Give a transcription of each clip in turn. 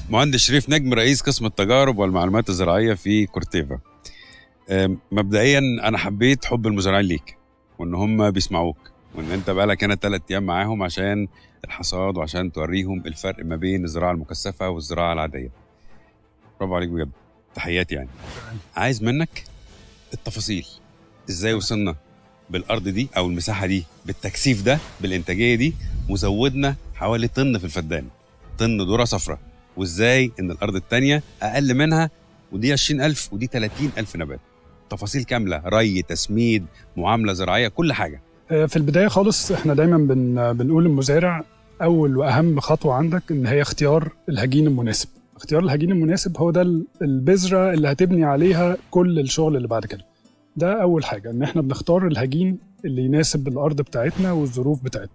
مهندس شريف نجم رئيس قسم التجارب والمعلومات الزراعيه في كورتيفا أم، مبدئيا انا حبيت حب المزارعين ليك وان هم بيسمعوك وان انت بقالك هنا ثلاث ايام معاهم عشان الحصاد وعشان توريهم الفرق ما بين الزراعه المكثفه والزراعه العاديه برافو عليك بجد تحياتي يعني عايز منك التفاصيل ازاي وصلنا بالارض دي او المساحه دي بالتكثيف ده بالانتاجيه دي وزودنا حوالي طن في الفدان طن ذره صفراء وازاي ان الارض التانية اقل منها ودي 20000 ودي 30000 نبات تفاصيل كامله ري تسميد معامله زراعيه كل حاجه في البدايه خالص احنا دايما بن بنقول للمزارع اول واهم خطوه عندك ان هي اختيار الهجين المناسب اختيار الهجين المناسب هو ده ال- البذره اللي هتبني عليها كل الشغل اللي بعد كده ده اول حاجه ان احنا بنختار الهجين اللي يناسب الارض بتاعتنا والظروف بتاعتنا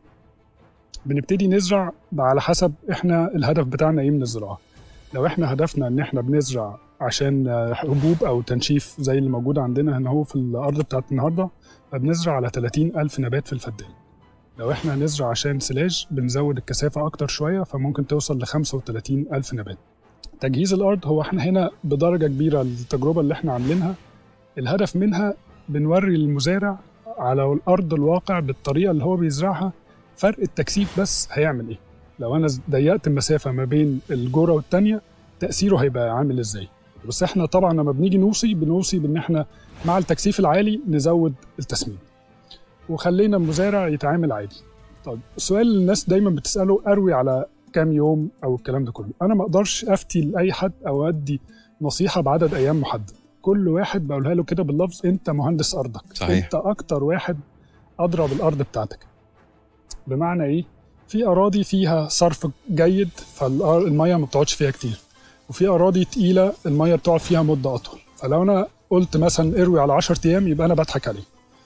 بنبتدي نزرع على حسب احنا الهدف بتاعنا ايه من الزراعه لو احنا هدفنا ان احنا بنزرع عشان آه، حبوب او تنشيف زي اللي موجود عندنا هنا هو في الارض بتاعت النهارده فبنزرع على 30 ألف نبات في الفدان لو احنا هنزرع عشان سلاج بنزود الكثافة أكتر شوية فممكن توصل ل 35 ألف نبات تجهيز الأرض هو احنا هنا بدرجة كبيرة التجربة اللي احنا عاملينها الهدف منها بنوري المزارع على الأرض الواقع بالطريقة اللي هو بيزرعها فرق التكثيف بس هيعمل ايه لو انا ضيقت المسافة ما بين الجورة والتانية تأثيره هيبقى عامل ازاي بس احنا طبعا لما بنيجي نوصي بنوصي بان احنا مع التكثيف العالي نزود التسمين وخلينا المزارع يتعامل عادي طيب السؤال اللي الناس دايما بتساله اروي على كام يوم او الكلام ده كله انا ما اقدرش افتي لاي حد او ادي نصيحه بعدد ايام محدد كل واحد بقولها له كده باللفظ انت مهندس ارضك صحيح. انت اكتر واحد ادرى بالارض بتاعتك بمعنى ايه في اراضي فيها صرف جيد فالميه ما بتقعدش فيها كتير وفي اراضي تقيله الميه بتقعد فيها مده اطول فلو انا قلت مثلا اروي على 10 ايام يبقى انا بضحك عليه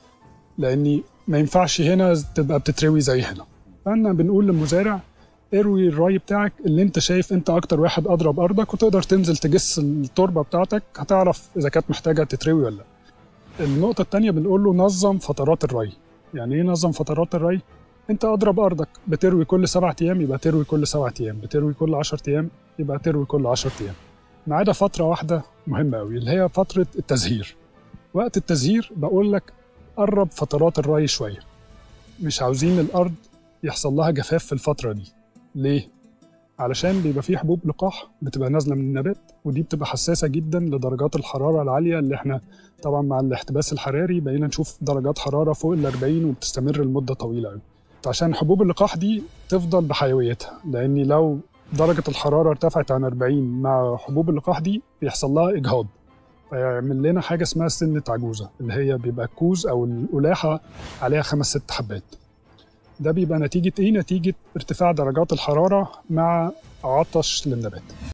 لاني ما ينفعش هنا تبقى بتتروي زي هنا فاحنا بنقول للمزارع اروي الري بتاعك اللي انت شايف انت اكتر واحد ادرى بارضك وتقدر تنزل تجس التربه بتاعتك هتعرف اذا كانت محتاجه تتروي ولا لا النقطه الثانيه بنقول له نظم فترات الري يعني ايه نظم فترات الري انت ادرى بارضك بتروي كل سبعة ايام يبقى تروي كل سبعة ايام بتروي كل 10 ايام يبقى تروي كل 10 ايام ما عدا فتره واحده مهمه قوي اللي هي فتره التزهير وقت التزهير بقول لك قرب فترات الري شويه مش عاوزين الارض يحصل لها جفاف في الفتره دي ليه علشان بيبقى فيه حبوب لقاح بتبقى نازله من النبات ودي بتبقى حساسه جدا لدرجات الحراره العاليه اللي احنا طبعا مع الاحتباس الحراري بقينا نشوف درجات حراره فوق ال 40 وبتستمر لمده طويله قوي عشان حبوب اللقاح دي تفضل بحيويتها لان لو درجه الحراره ارتفعت عن 40 مع حبوب اللقاح دي بيحصل لها اجهاض فيعمل لنا حاجه اسمها سنه عجوزه اللي هي بيبقى الكوز او القلاحه عليها خمس ست حبات ده بيبقى نتيجه ايه نتيجه ارتفاع درجات الحراره مع عطش للنبات